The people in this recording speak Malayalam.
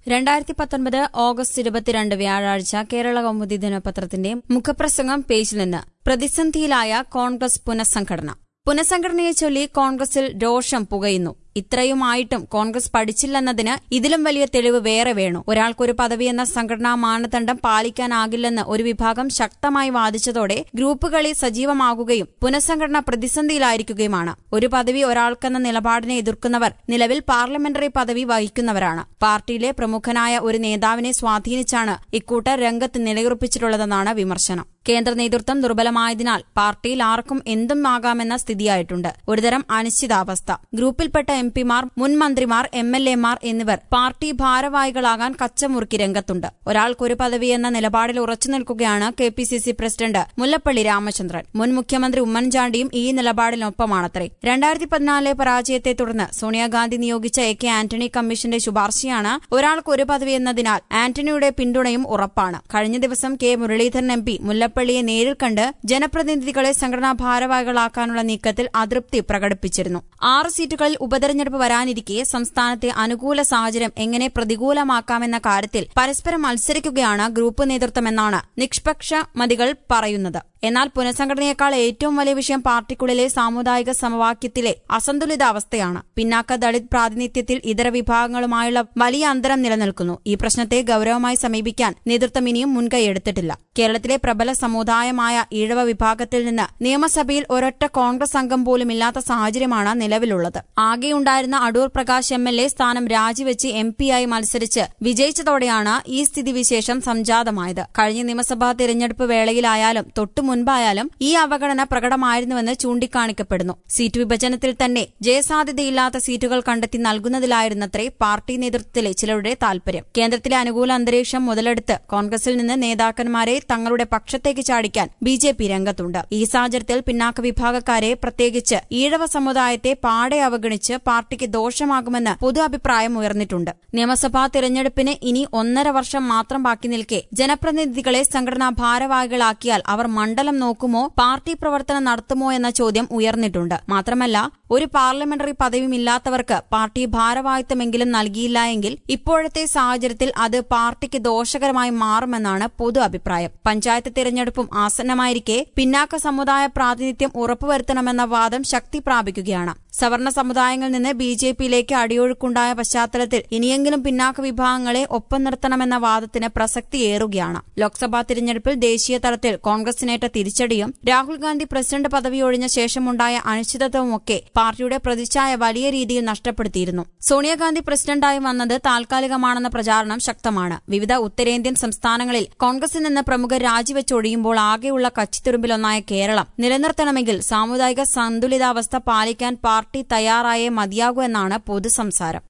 രണ്ടായിരത്തി പത്തൊൻപത് ഓഗസ്റ്റ് ഇരുപത്തിരണ്ട് വ്യാഴാഴ്ച കേരള കൗമുദി ദിനപത്രത്തിന്റെ മുഖപ്രസംഗം പേജിൽ നിന്ന് പ്രതിസന്ധിയിലായ കോൺഗ്രസ് പുനഃസംഘടന പുനഃസംഘടനയെ ചൊല്ലി കോൺഗ്രസിൽ രോഷം പുകയുന്നു ഇത്രയുമായിട്ടും കോൺഗ്രസ് പഠിച്ചില്ലെന്നതിന് ഇതിലും വലിയ തെളിവ് വേറെ വേണു ഒരാൾക്കൊരു പദവി എന്ന സംഘടനാ മാനദണ്ഡം പാലിക്കാനാകില്ലെന്ന് ഒരു വിഭാഗം ശക്തമായി വാദിച്ചതോടെ ഗ്രൂപ്പുകളി സജീവമാകുകയും പുനഃസംഘടന പ്രതിസന്ധിയിലായിരിക്കുകയുമാണ് ഒരു പദവി ഒരാൾക്കെന്ന നിലപാടിനെ എതിർക്കുന്നവർ നിലവിൽ പാർലമെന്ററി പദവി വഹിക്കുന്നവരാണ് പാർട്ടിയിലെ പ്രമുഖനായ ഒരു നേതാവിനെ സ്വാധീനിച്ചാണ് ഇക്കൂട്ടർ രംഗത്ത് നിലയുറപ്പിച്ചിട്ടുള്ളതെന്നാണ് വിമർശനം കേന്ദ്ര നേതൃത്വം ദുർബലമായതിനാൽ പാർട്ടിയിൽ ആർക്കും എന്തും ആകാമെന്ന സ്ഥിതിയായിട്ടുണ്ട് ഒരുതരം അനിശ്ചിതാവസ്ഥ ഗ്രൂപ്പിൽപ്പെട്ട എം പിമാർ മുൻ മന്ത്രിമാർ എം എൽ എമാർ എന്നിവർ പാർട്ടി ഭാരവാഹികളാകാൻ കച്ചമുറുക്കി രംഗത്തുണ്ട് ഒരാൾക്കൊരു പദവി എന്ന നിലപാടിൽ ഉറച്ചു നിൽക്കുകയാണ് K P C C president Mullappally Ramachandran മുൻ മുഖ്യമന്ത്രി ഉമ്മൻചാണ്ടിയും ഈ നിലപാടിനൊപ്പമാണത്രേ രണ്ടായിരത്തി പതിനാലിലെ പരാജയത്തെ തുടർന്ന് സോണിയാഗാന്ധി നിയോഗിച്ച എ കെ ആന്റണി കമ്മീഷന്റെ ശുപാർശയാണ് ഒരാൾക്ക് ഒരു പദവി എന്നതിനാൽ ആന്റണിയുടെ പിന്തുണയും ഉറപ്പാണ് കഴിഞ്ഞ ദിവസം കെ മുരളീധരൻ എം പി മുല്ലപ്പള്ളിയെ നേരിൽ കണ്ട് ജനപ്രതിനിധികളെ സംഘടനാ ഭാരവാഹികളാക്കാനുള്ള നീക്കത്തിൽ അതൃപ്തി പ്രകടിപ്പിച്ചിരുന്നു ആറ് സീറ്റുകളിൽ ഉപതെരഞ്ഞെടുപ്പ് വരാനിരിക്കെ സംസ്ഥാനത്തെ അനുകൂല സാഹചര്യം എങ്ങനെ പ്രതികൂലമാക്കാമെന്ന കാര്യത്തിൽ പരസ്പരം മത്സരിക്കുകയാണ് ഗ്രൂപ്പ് നേതൃത്വമെന്നാണ് നിഷ്പക്ഷ മതികൾ പറയുന്നത് എന്നാൽ പുനഃസംഘടനയേക്കാൾ ഏറ്റവും വലിയ വിഷയം പാർട്ടിക്കുള്ളിലെ സാമുദായിക സമവാക്യത്തിലെ അസന്തുലിതാവസ്ഥയാണ് പിന്നാക്ക ദളിത് പ്രാതിനിധ്യത്തിൽ ഇതര വിഭാഗങ്ങളുമായുള്ള വലിയ അന്തരം നിലനിൽക്കുന്നു ഈ പ്രശ്നത്തെ ഗൌരവമായി സമീപിക്കാൻ നേതൃത്വം ഇനിയും മുൻകൈയെടുത്തിട്ടില്ല കേരളത്തിലെ പ്രബല സമുദായമായ ഈഴവ വിഭാഗത്തിൽ നിന്ന് നിയമസഭയിൽ ഒരൊറ്റ കോൺഗ്രസ് അംഗം പോലും ഇല്ലാത്ത സാഹചര്യമാണ് നിലവിലുള്ളത് ആകെയുണ്ടായിരുന്ന Adoor Prakash M L A സ്ഥാനം രാജിവെച്ച് എം പിയായി മത്സരിച്ച് വിജയിച്ചതോടെയാണ് ഈ സ്ഥിതിവിശേഷം സംജാതമായത് കഴിഞ്ഞ നിയമസഭാ തെരഞ്ഞെടുപ്പ് വേളയിലായാലും തൊട്ടു മുൻപായാലും ഈ അവഗണന പ്രകടമായിരുന്നുവെന്ന് ചൂണ്ടിക്കാണിക്കപ്പെടുന്നു സീറ്റ് വിഭജനത്തിൽ തന്നെ ജയസാധ്യതയില്ലാത്ത സീറ്റുകൾ കണ്ടെത്തി നൽകുന്നതിലായിരുന്നത്രേ പാർട്ടി നേതൃത്വത്തിലെ ചിലരുടെ താൽപര്യം കേന്ദ്രത്തിലെ അനുകൂല അന്തരീക്ഷം മുതലെടുത്ത് കോൺഗ്രസിൽ നിന്ന് നേതാക്കന്മാരെ തങ്ങളുടെ പക്ഷത്തേക്ക് ചാടിക്കാൻ ബി ജെ പി രംഗത്തുണ്ട് ഈ സാഹചര്യത്തിൽ പിന്നാക്ക വിഭാഗക്കാരെ പ്രത്യേകിച്ച് ഈഴവ സമുദായത്തെ പാടെ അവഗണിച്ച് പാർട്ടിക്ക് ദോഷമാകുമെന്ന് പൊതു അഭിപ്രായം ഉയർന്നിട്ടുണ്ട് നിയമസഭാ തിരഞ്ഞെടുപ്പിന് ഇനി ഒന്നര വർഷം മാത്രം ബാക്കി നിൽക്കെ ജനപ്രതിനിധികളെ സംഘടനാ ഭാരവാഹികളാക്കിയാൽ അവർ മണ്ഡലം നോക്കുമോ പാർട്ടി പ്രവർത്തനം നടത്തുമോ എന്ന ചോദ്യം ഉയർന്നിട്ടുണ്ട് മാത്രമല്ല ഒരു പാർലമെന്ററി പദവിയുമില്ലാത്തവർക്ക് പാർട്ടി ഭാരവാഹിത്വമെങ്കിലും നൽകിയില്ല എങ്കിൽ ഇപ്പോഴത്തെ സാഹചര്യത്തിൽ അത് പാർട്ടിക്ക് ദോഷകരമായി മാറുമെന്നാണ് പൊതു അഭിപ്രായം പഞ്ചായത്ത് തിരഞ്ഞെടുപ്പും ആസന്നമായിരിക്കെ പിന്നാക്ക സമുദായ പ്രാതിനിധ്യം ഉറപ്പുവരുത്തണമെന്ന വാദം ശക്തി പ്രാപിക്കുകയാണ് സവർണ സമുദായങ്ങളിൽ നിന്ന് ബി ജെ പിയിലേക്ക് അടിയൊഴുക്കുണ്ടായ പശ്ചാത്തലത്തിൽ ഇനിയെങ്കിലും പിന്നാക്ക വിഭാഗങ്ങളെ ഒപ്പം നിർത്തണമെന്ന വാദത്തിന് പ്രസക്തിയേറുകയാണ് ലോക്സഭാ തിരഞ്ഞെടുപ്പിൽ ദേശീയ തലത്തിൽ കോൺഗ്രസിനേറ്റ തിരിച്ചടിയും രാഹുൽ ഗാന്ധി പ്രസിഡന്റ് പദവി ഒഴിഞ്ഞ ശേഷമുണ്ടായ അനിശ്ചിതത്വവുമൊക്കെ പാർട്ടിയുടെ പ്രതിച്ഛായ വലിയ രീതിയിൽ നഷ്ടപ്പെടുത്തിയിരുന്നു സോണിയാഗാന്ധി പ്രസിഡന്റായി വന്നത് താൽക്കാലികമാണെന്ന പ്രചാരണം ശക്തമാണ് വിവിധ ഉത്തരേന്ത്യൻ സംസ്ഥാനങ്ങളിൽ കോൺഗ്രസിൽ നിന്ന് പ്രമുഖർ രാജിവെച്ചൊഴിയുമ്പോൾ ആകെയുള്ള കച്ചിത്തുരുമ്പിലൊന്നായ കേരളം നിലനിർത്തണമെങ്കിൽ സാമുദായിക സന്തുലിതാവസ്ഥ പാലിക്കാൻ പാർട്ടി തയ്യാറായേ മതിയാകൂ എന്നാണ് പൊതുസംസാരം